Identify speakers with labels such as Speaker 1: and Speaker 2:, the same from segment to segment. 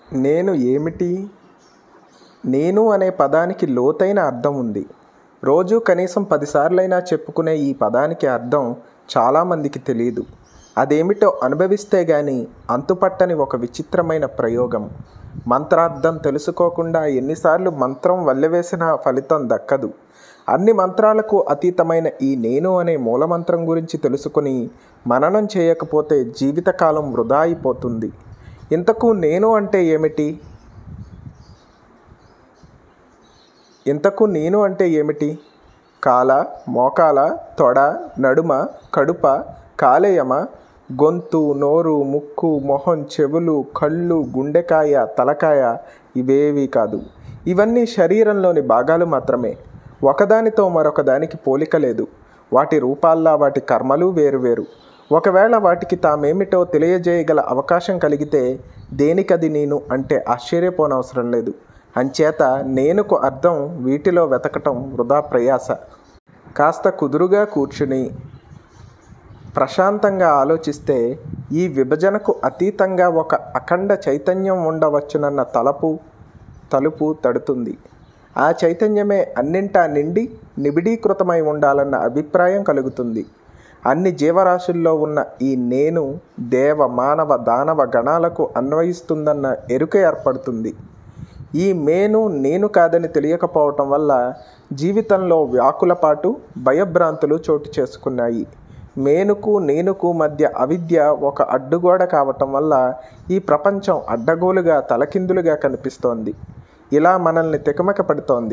Speaker 1: నేను ఏమిటి నేను అనే పదానికి లోతైన అర్థం ఉంది రోజు కనీసం పదిసార్లైనా చెప్పుకునే ఈ పదానికి అర్థం చాలామందికి తెలియదు అదేమిటో అనుభవిస్తే గాని అంతుపట్టని ఒక విచిత్రమైన ప్రయోగం మంత్రార్థం తెలుసుకోకుండా ఎన్నిసార్లు మంత్రం వల్లెవేసిన ఫలితం దక్కదు అన్ని మంత్రాలకు అతీతమైన ఈ నేను అనే మూలమంత్రం గురించి తెలుసుకుని మననం చేయకపోతే జీవితకాలం వృధా అయిపోతుంది ఇంతకు నేను అంటే ఏమిటి ఇంతకు నేను అంటే ఏమిటి కాల మోకాల తొడ నడుమ కడుప కాలేయమ గొంతు నోరు ముక్కు మొహం చెవులు కళ్ళు గుండెకాయ తలకాయ ఇవేవి కాదు ఇవన్నీ శరీరంలోని భాగాలు మాత్రమే ఒకదానితో మరొక దానికి పోలిక లేదు వాటి రూపాల్లా వాటి కర్మలు వేరువేరు ఒకవేళ వాటికి తామేమిటో తెలియజేయగల అవకాశం కలిగితే దేనికది నేను అంటే ఆశ్చర్యపోనవసరం లేదు అంచేత నేనుకు అర్థం వీటిలో వెతకటం వృధా ప్రయాస కాస్త కుదురుగా కూర్చుని ప్రశాంతంగా ఆలోచిస్తే ఈ విభజనకు అతీతంగా ఒక అఖండ చైతన్యం ఉండవచ్చునన్న తలపు తలుపు తడుతుంది ఆ చైతన్యమే అన్నింటా నిండి నిబిడీకృతమై ఉండాలన్న అభిప్రాయం కలుగుతుంది అన్ని జీవరాశుల్లో ఉన్న ఈ నేను దేవ మానవ దానవ గణాలకు అన్వయిస్తుందన్న ఎరుక ఏర్పడుతుంది ఈ మేను నేను కాదని తెలియకపోవటం వల్ల జీవితంలో వ్యాకులపాటు భయభ్రాంతులు చోటు చేసుకున్నాయి మేనుకు నేనుకు మధ్య అవిద్య ఒక అడ్డుగోడ కావటం వల్ల ఈ ప్రపంచం అడ్డగోలుగా తలకిందులుగా కనిపిస్తోంది ఇలా మనల్ని తికమక పడుతోంది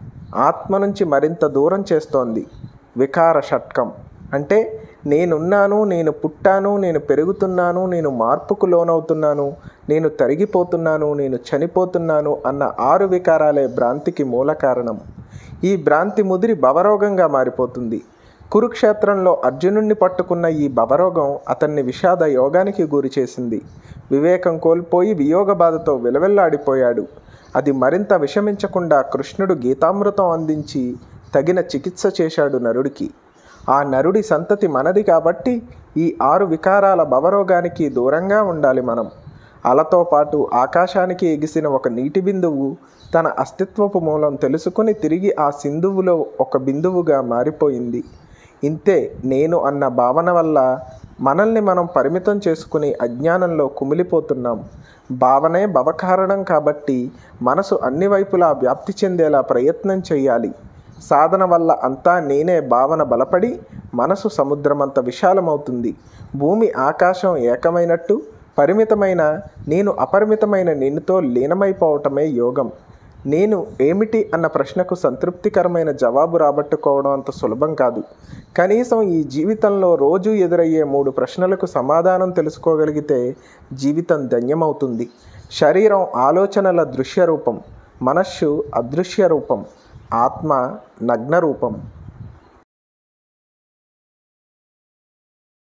Speaker 1: ఆత్మ నుంచి మరింత దూరం చేస్తోంది వికార షట్కం అంటే నేనున్నాను నేను పుట్టాను నేను పెరుగుతున్నాను నేను మార్పుకు లోనవుతున్నాను నేను తరిగిపోతున్నాను నేను చనిపోతున్నాను అన్న ఆరు వికారాలే భ్రాంతికి మూల కారణం ఈ భ్రాంతి ముదిరి భవరోగంగా మారిపోతుంది కురుక్షేత్రంలో అర్జునుణ్ణి పట్టుకున్న ఈ భవరోగం అతన్ని విషాద యోగానికి గురి చేసింది వివేకం కోల్పోయి వియోగ బాధతో విలవెల్లాడిపోయాడు అది మరింత విషమించకుండా కృష్ణుడు గీతామృతం అందించి తగిన చికిత్స చేశాడు నరుడికి ఆ నరుడి సంతతి మనది కాబట్టి ఈ ఆరు వికారాల భవరోగానికి దూరంగా ఉండాలి మనం అలతో పాటు ఆకాశానికి ఎగిసిన ఒక నీటి బిందువు తన అస్తిత్వపు మూలం తెలుసుకుని తిరిగి ఆ సింధువులో ఒక బిందువుగా మారిపోయింది ఇంతే నేను అన్న భావన వల్ల మనల్ని మనం పరిమితం చేసుకుని అజ్ఞానంలో కుమిలిపోతున్నాం భావనే భవకారణం కాబట్టి మనసు అన్ని వైపులా వ్యాప్తి చెందేలా ప్రయత్నం చేయాలి సాధన వల్ల అంతా నేనే భావన బలపడి మనసు సముద్రమంత విశాలమవుతుంది భూమి ఆకాశం ఏకమైనట్టు పరిమితమైన నేను అపరిమితమైన నేనుతో లీనమైపోవటమే యోగం నేను ఏమిటి అన్న ప్రశ్నకు సంతృప్తికరమైన జవాబు రాబట్టుకోవడం అంత సులభం కాదు కనీసం ఈ జీవితంలో రోజు ఎదురయ్యే మూడు ప్రశ్నలకు సమాధానం తెలుసుకోగలిగితే జీవితం ధన్యమవుతుంది శరీరం ఆలోచనల దృశ్య రూపం మనస్సు అదృశ్య రూపం ఆత్మ నగ్న రూపం